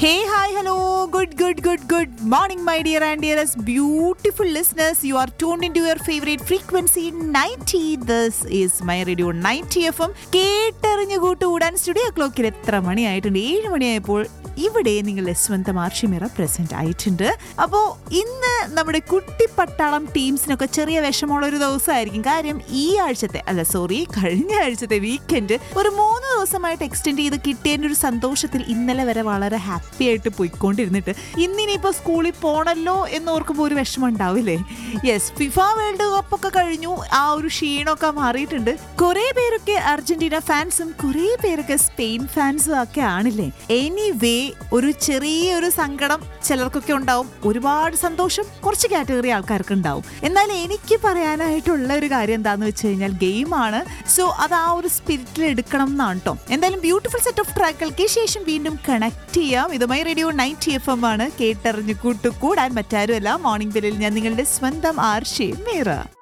Hey, hi, hello, good, good, good, good morning, my dear and dearest beautiful listeners. You are tuned into your favorite frequency 90. This is my radio 90 FM. കേട്ടറിഞ്ഞു കൂട്ടുകൂടാൻ studio ക്ലോക്കിൽ എത്ര മണിയായിട്ടുണ്ട് ഏഴ് മണിയായപ്പോൾ ഇവിടെ നിങ്ങളുടെ സ്വന്തം ആർഷിമിറ present ആയിട്ടുണ്ട് അപ്പോൾ ഇന്ന് നമ്മുടെ കുട്ടിപ്പട്ടാളം ടീംസിനൊക്കെ ചെറിയ വിഷമമുള്ള ഒരു ദിവസമായിരിക്കും കാര്യം ഈ ആഴ്ചത്തെ അല്ല സോറി കഴിഞ്ഞ ആഴ്ചത്തെ വീക്കെൻഡ് ഒരു മൂന്ന് ദിവസമായിട്ട് എക്സ്റ്റെൻഡ് ചെയ്ത് കിട്ടിയതിൻ്റെ ഒരു സന്തോഷത്തിൽ ഇന്നലെ വരെ വളരെ ഹാപ്പി ആയിട്ട് പോയിക്കൊണ്ടിരുന്നിട്ട് ഇന്നിനിപ്പോൾ സ്കൂളിൽ പോണല്ലോ എന്ന് ഓർക്കുമ്പോൾ ഒരു വിഷമം ഉണ്ടാവില്ലേ യെസ് ഫിഫ വേൾഡ് കപ്പ് ഒക്കെ കഴിഞ്ഞു ആ ഒരു ക്ഷീണമൊക്കെ മാറിയിട്ടുണ്ട് കുറേ പേരൊക്കെ അർജന്റീന ഫാൻസും കുറേ പേരൊക്കെ സ്പെയിൻ ഫാൻസും ഒക്കെ ആണില്ലേ എനിവേ ഒരു ചെറിയൊരു സങ്കടം ചിലർക്കൊക്കെ ഉണ്ടാവും ഒരുപാട് സന്തോഷം കുറച്ച് കാറ്റഗറി ആൾക്കാർക്ക് ഉണ്ടാവും എന്നാൽ എനിക്ക് പറയാനായിട്ടുള്ള ഒരു കാര്യം എന്താന്ന് വെച്ച് കഴിഞ്ഞാൽ ഗെയിമാണ് സോ അത് ആ ഒരു സ്പിരിറ്റിൽ എടുക്കണം എന്നാണ് കേട്ടോ എന്തായാലും ബ്യൂട്ടിഫുൾ സെറ്റ് ഓഫ് ട്രാക്കുകൾക്ക് ശേഷം വീണ്ടും കണക്ട് ചെയ്യാം ഇതുമായി റേഡിയോ നയൻറ്റി എഫ് എം ആണ് കേട്ടറിഞ്ഞ് കൂട്ടുകൂടാൻ മറ്റാരുമല്ല മോർണിംഗ് ബെല്ലിൽ ഞാൻ നിങ്ങളുടെ സ്വന്തം ആർഷയും മീറ